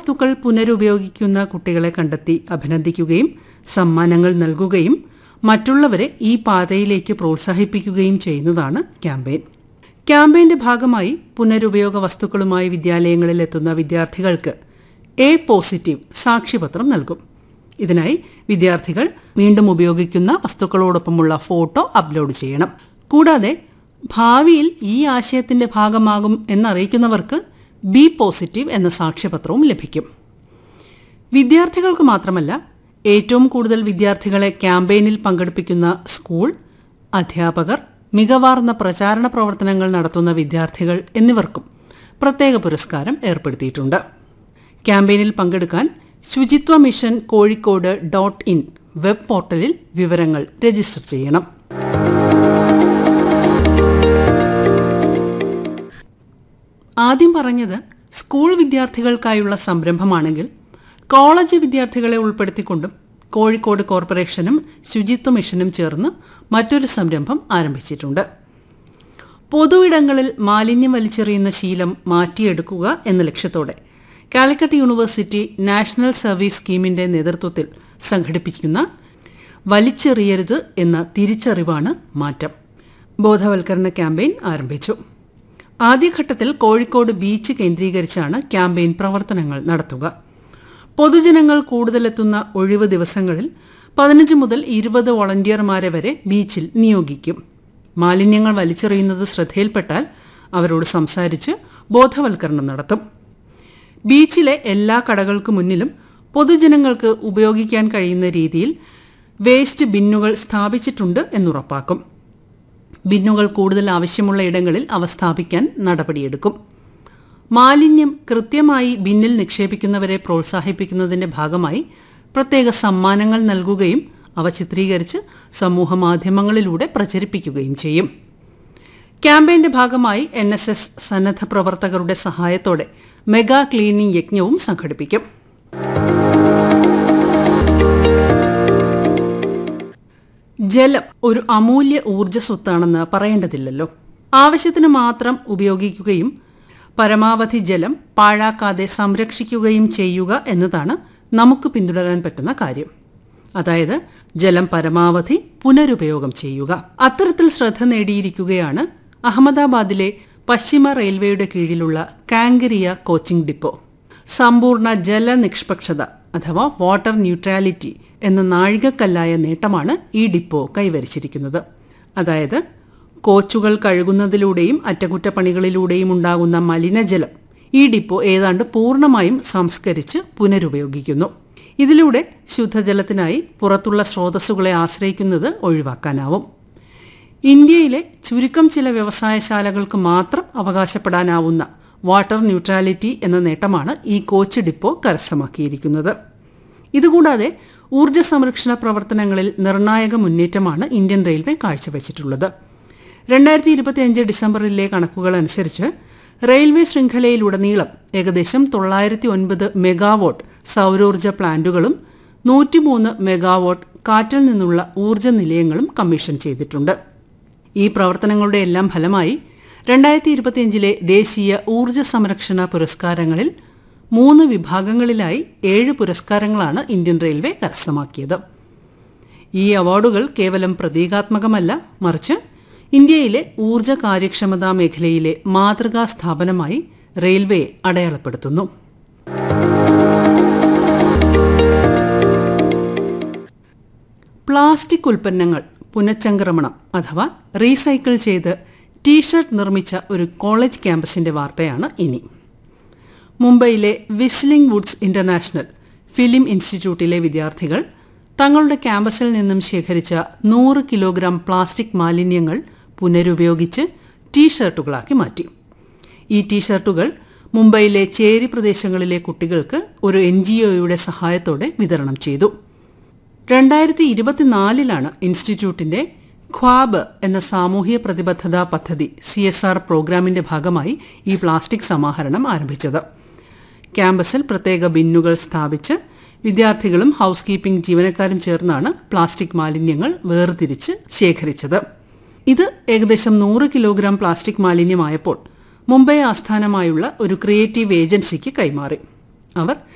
വസ്തുക്കൾ പുനരുപയോഗിക്കുന്ന കുട്ടികളെ കണ്ടെത്തി അഭിനന്ദിക്കുകയും സമ്മാനങ്ങൾ നൽകുകയും മറ്റുള്ളവരെ ഈ പാതയിലേക്ക് പ്രോത്സാഹിപ്പിക്കുകയും ചെയ്യുന്നതാണ് ക്യാമ്പയിൻ ക്യാമ്പയിന്റെ ഭാഗമായി പുനരുപയോഗ വസ്തുക്കളുമായി വിദ്യാലയങ്ങളിൽ എത്തുന്ന വിദ്യാർത്ഥികൾക്ക് എ പോസിറ്റീവ് സാക്ഷ്യപത്രം നൽകും ഇതിനായി വിദ്യാർത്ഥികൾ വീണ്ടും ഉപയോഗിക്കുന്ന വസ്തുക്കളോടൊപ്പമുള്ള ഫോട്ടോ അപ്ലോഡ് ചെയ്യണം കൂടാതെ ഭാവിയിൽ ഈ ആശയത്തിന്റെ ഭാഗമാകും എന്നറിയിക്കുന്നവർക്ക് ബി പോസിറ്റീവ് എന്ന സാക്ഷ്യപത്രവും ലഭിക്കും വിദ്യാർത്ഥികൾക്ക് മാത്രമല്ല ഏറ്റവും കൂടുതൽ വിദ്യാർത്ഥികളെ ക്യാമ്പയിനിൽ പങ്കെടുപ്പിക്കുന്ന സ്കൂൾ അധ്യാപകർ മികവാർന്ന പ്രചാരണ പ്രവർത്തനങ്ങൾ നടത്തുന്ന വിദ്യാർത്ഥികൾ എന്നിവർക്കും പ്രത്യേക പുരസ്കാരം ഏർപ്പെടുത്തിയിട്ടുണ്ട് ക്യാമ്പയിനിൽ പങ്കെടുക്കാൻ Suchitwa mission Kozhikode dot in web പോർട്ടലിൽ വിവരങ്ങൾ രജിസ്റ്റർ ചെയ്യണം ആദ്യം പറഞ്ഞത് സ്കൂൾ വിദ്യാർത്ഥികൾക്കായുള്ള സംരംഭമാണെങ്കിൽ കോളേജ് വിദ്യാർത്ഥികളെ ഉൾപ്പെടുത്തിക്കൊണ്ടും കോഴിക്കോട് കോർപ്പറേഷനും ശുചിത്വ മിഷനും ചേർന്ന് മറ്റൊരു സംരംഭം ആരംഭിച്ചിട്ടുണ്ട് പൊതുയിടങ്ങളിൽ മാലിന്യം വലിച്ചെറിയുന്ന ശീലം മാറ്റിയെടുക്കുക എന്ന ലക്ഷ്യത്തോടെ കാലിക്കറ്റ് യൂണിവേഴ്സിറ്റി നാഷണൽ സർവീസ് സ്കീമിന്റെ നേതൃത്വത്തിൽ സംഘടിപ്പിക്കുന്ന വലിച്ചെറിയരുത് എന്ന തിരിച്ചറിവാണ് മാറ്റം ബോധവൽക്കരണ ക്യാമ്പയിൻ ആരംഭിച്ചു ആദ്യഘട്ടത്തിൽ കോഴിക്കോട് ബീച്ച് കേന്ദ്രീകരിച്ചാണ് ക്യാമ്പയിൻ പ്രവർത്തനങ്ങൾ നടത്തുക പൊതുജനങ്ങൾ കൂടുതലെത്തുന്ന ഒഴിവ് ദിവസങ്ങളിൽ പതിനഞ്ച് മുതൽ ഇരുപത് വോളണ്ടിയർമാരെ വരെ ബീച്ചിൽ നിയോഗിക്കും മാലിന്യങ്ങൾ വലിച്ചെറിയുന്നത് ശ്രദ്ധയിൽപ്പെട്ടാൽ അവരോട് സംസാരിച്ച് ബോധവൽക്കരണം നടത്തും ബീച്ചിലെ എല്ലാ കടകൾക്ക് മുന്നിലും പൊതുജനങ്ങൾക്ക് ഉപയോഗിക്കാൻ കഴിയുന്ന രീതിയിൽ വേസ്റ്റ് ബിന്നുകൾ സ്ഥാപിച്ചിട്ടുണ്ട് എന്നുറപ്പാക്കും ബിന്നുകൾ കൂടുതൽ ആവശ്യമുള്ള ഇടങ്ങളിൽ അവ സ്ഥാപിക്കാൻ നടപടിയെടുക്കും മാലിന്യം കൃത്യമായി ബിന്നിൽ നിക്ഷേപിക്കുന്നവരെ പ്രോത്സാഹിപ്പിക്കുന്നതിന്റെ ഭാഗമായി പ്രത്യേക സമ്മാനങ്ങൾ നൽകുകയും അവ ചിത്രീകരിച്ച് സമൂഹ മാധ്യമങ്ങളിലൂടെ പ്രചരിപ്പിക്കുകയും ചെയ്യും ക്യാമ്പയിന്റെ ഭാഗമായി എൻ എസ് എസ് സന്നദ്ധ പ്രവർത്തകരുടെ സഹായത്തോടെ മെഗാ ക്ലീനിംഗ് യജ്ഞവും സംഘടിപ്പിക്കും ജലം ഒരു അമൂല്യ ഊർജ്ജ സ്വത്താണെന്ന് പറയേണ്ടതില്ലല്ലോ ആവശ്യത്തിന് മാത്രം ഉപയോഗിക്കുകയും പരമാവധി ജലം പാഴാക്കാതെ സംരക്ഷിക്കുകയും ചെയ്യുക എന്നതാണ് നമുക്ക് പിന്തുടരാൻ പറ്റുന്ന കാര്യം അതായത് ജലം പരമാവധി പുനരുപയോഗം ചെയ്യുക അത്തരത്തിൽ ശ്രദ്ധ നേടിയിരിക്കുകയാണ് അഹമ്മദാബാദിലെ പശ്ചിമ റെയിൽവേയുടെ കീഴിലുള്ള കാങ്കരിയ കോച്ചിംഗ് ഡിപ്പോ സമ്പൂർണ്ണ ജലനിഷ്പക്ഷത അഥവാ വാട്ടർ ന്യൂട്രാലിറ്റി എന്ന നാഴികക്കല്ലായ നേട്ടമാണ് ഈ ഡിപ്പോ കൈവരിച്ചിരിക്കുന്നത് അതായത് കോച്ചുകൾ കഴുകുന്നതിലൂടെയും അറ്റകുറ്റപ്പണികളിലൂടെയും ഉണ്ടാകുന്ന മലിനജലം ഈ ഡിപ്പോ ഏതാണ്ട് പൂർണ്ണമായും സംസ്കരിച്ച് പുനരുപയോഗിക്കുന്നു ഇതിലൂടെ ശുദ്ധജലത്തിനായി പുറത്തുള്ള സ്രോതസ്സുകളെ ആശ്രയിക്കുന്നത് ഒഴിവാക്കാനാവും ഇന്ത്യയിലെ ചുരുക്കം ചില വ്യവസായശാലകൾക്ക് മാത്രം അവകാശപ്പെടാനാവുന്ന വാട്ടർ ന്യൂട്രാലിറ്റി എന്ന നേട്ടമാണ് ഈ കോച്ച് ഡിപ്പോ കരസ്ഥമാക്കിയിരിക്കുന്നത് ഇതുകൂടാതെ ഊർജ്ജ സംരക്ഷണ പ്രവർത്തനങ്ങളിൽ നിർണായക മുന്നേറ്റമാണ് ഇന്ത്യൻ റെയിൽവേ കാഴ്ചവെച്ചിട്ടുള്ളത് രണ്ടായിരത്തി ഇരുപത്തിയഞ്ച് ഡിസംബറിലെ കണക്കുകൾ അനുസരിച്ച് റെയിൽവേ ശൃംഖലയിലുടനീളം ഏകദേശം തൊള്ളായിരത്തി ഒൻപത് മെഗാവോട്ട് സൗരോർജ്ജ പ്ലാന്റുകളും നൂറ്റിമൂന്ന് മെഗാവോട്ട് കാറ്റിൽ നിന്നുള്ള ഊർജ്ജ നിലയങ്ങളും കമ്മീഷൻ ചെയ്തിട്ടുണ്ട് ഈ പ്രവർത്തനങ്ങളുടെ എല്ലാം ഫലമായി രണ്ടായിരത്തി ഇരുപത്തിയഞ്ചിലെ ദേശീയ ഊർജ്ജ സംരക്ഷണ പുരസ്കാരങ്ങളിൽ മൂന്ന് വിഭാഗങ്ങളിലായി ഏഴ് പുരസ്കാരങ്ങളാണ് ഇന്ത്യൻ റെയിൽവേ കരസ്ഥമാക്കിയത് ഈ അവാർഡുകൾ കേവലം പ്രതീകാത്മകമല്ല മറിച്ച് ഇന്ത്യയിലെ ഊർജ്ജ കാര്യക്ഷമതാ മേഖലയിലെ മാതൃകാ സ്ഥാപനമായി റെയിൽവേയെ അടയാളപ്പെടുത്തുന്നു പ്ലാസ്റ്റിക് ഉൽപ്പന്നങ്ങൾ പുനഃചംക്രമണം അഥവാ റീസൈക്കിൾ ചെയ്ത് ടീഷർട്ട് നിർമ്മിച്ച ഒരു കോളേജ് ക്യാമ്പസിന്റെ വാർത്തയാണ് ഇനി മുംബൈയിലെ വിസ്ലിംഗ് വുഡ്സ് ഇന്റർനാഷണൽ ഫിലിം ഇൻസ്റ്റിറ്റ്യൂട്ടിലെ വിദ്യാർത്ഥികൾ തങ്ങളുടെ ക്യാമ്പസിൽ നിന്നും ശേഖരിച്ച നൂറ് കിലോഗ്രാം പ്ലാസ്റ്റിക് മാലിന്യങ്ങൾ പുനരുപയോഗിച്ച് ടീഷർട്ടുകളാക്കി മാറ്റി ഈ ടീഷർട്ടുകൾ മുംബൈയിലെ ചേരി പ്രദേശങ്ങളിലെ കുട്ടികൾക്ക് ഒരു എൻ ജി ഒയുടെ സഹായത്തോടെ വിതരണം ചെയ്തു രണ്ടായിരത്തി ഇരുപത്തിനാലിലാണ് ഇൻസ്റ്റിറ്റ്യൂട്ടിന്റെ ഖ്വാബ് എന്ന സാമൂഹ്യ പ്രതിബദ്ധതാ പദ്ധതി സി എസ് ആർ പ്രോഗ്രാമിന്റെ ഭാഗമായി ഈ പ്ലാസ്റ്റിക് സമാഹരണം ആരംഭിച്ചത് ക്യാമ്പസിൽ പ്രത്യേക ബിന്നുകൾ സ്ഥാപിച്ച് വിദ്യാർത്ഥികളും ഹൗസ് കീപ്പിംഗ് ജീവനക്കാരും ചേർന്നാണ് പ്ലാസ്റ്റിക് മാലിന്യങ്ങൾ വേർതിരിച്ച് ശേഖരിച്ചത് ഇത് ഏകദേശം നൂറ് കിലോഗ്രാം പ്ലാസ്റ്റിക് മാലിന്യമായപ്പോൾ മുംബൈ ആസ്ഥാനമായുള്ള ഒരു ക്രിയേറ്റീവ് ഏജൻസിക്ക് കൈമാറി അവർ